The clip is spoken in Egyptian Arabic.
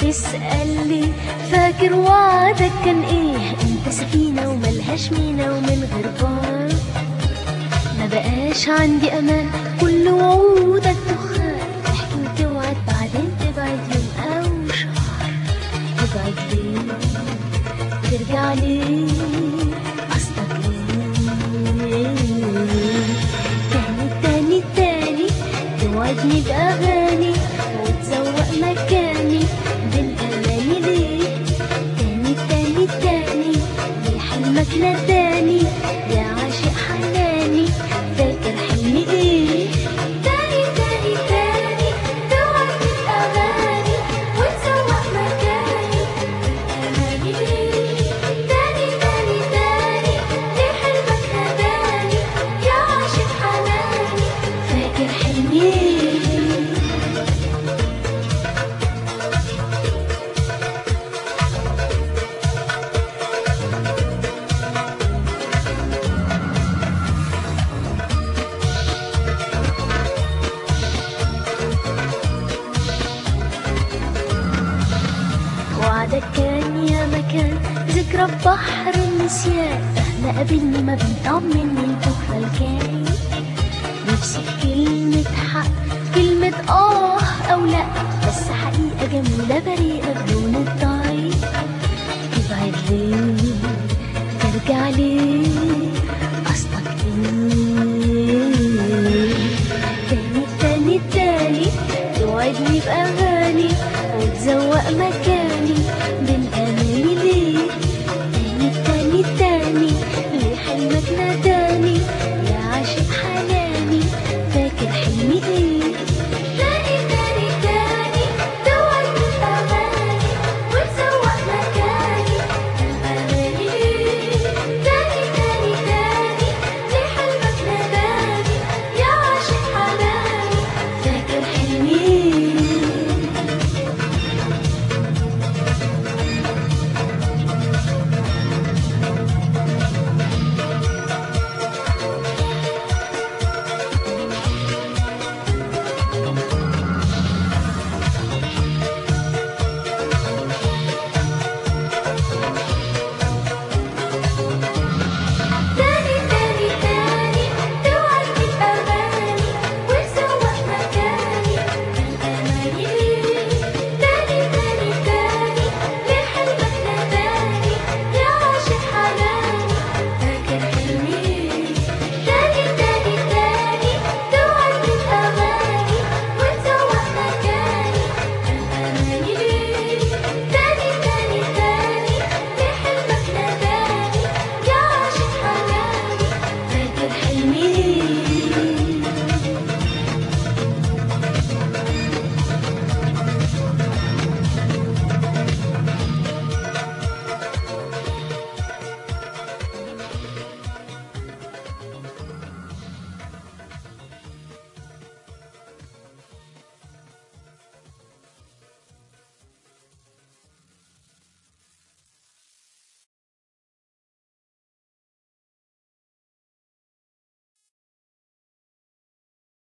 تسأل لي فاكر وعدك كان ايه انت سفينة وملهاش مينا ومن غير بار ما بقاش عندي امان كل وعودك دخان تحكي وتوعد بعدين تبعد يوم او شهر تبعد ليه ترجع ليه قصدك ايه تاني تاني تاني توعدني بأغاني وتزوق مكاني بالأماني ليه تاني تاني تاني ليه حلمك نداني يا عاشق حناني فاكر حلمي ايه تاني تاني تاني توعدني بأغاني وتزوق مكاني بالأماني ليه تاني تاني تاني ليه حلمك نداني يا عاشق حناني فاكر حلمي ايه وعدك كان يا مكان ذكرى في بحر النسيان مهما قابلني ما بنطمني انتوا فالكان نفسي في كلمة حق كلمة اه او لا بس حقيقة جميلة بريئة بدون الضعيف تبعد ليه ترجع ليه قصدك ايه تاني تاني تاني توعدني بأغاني وتزوق مكاني بالأماني ليه تاني تاني تاني ليه حلمك ناداني يا عاشق حناني فاكر حلمي ايه تاني تاني تاني توعدني بأغاني وتزوق مكاني بالأماني ليه تاني تاني تاني ليه حلمك ناداني يا عاشق حناني فاكر حلمي ايه تاني تاني تاني توعدني بأغاني وتزوق مكاني بالأماني ليه تاني تاني تاني ليه حلمك ناداني يا عاشق حناني فاكر حلمي تاني تاني تاني توعدني بأغاني وتزوق مكاني بالأماني ليه تاني تاني تاني ليه حلمك ناداني يا عاشق حناني فاكر حلمي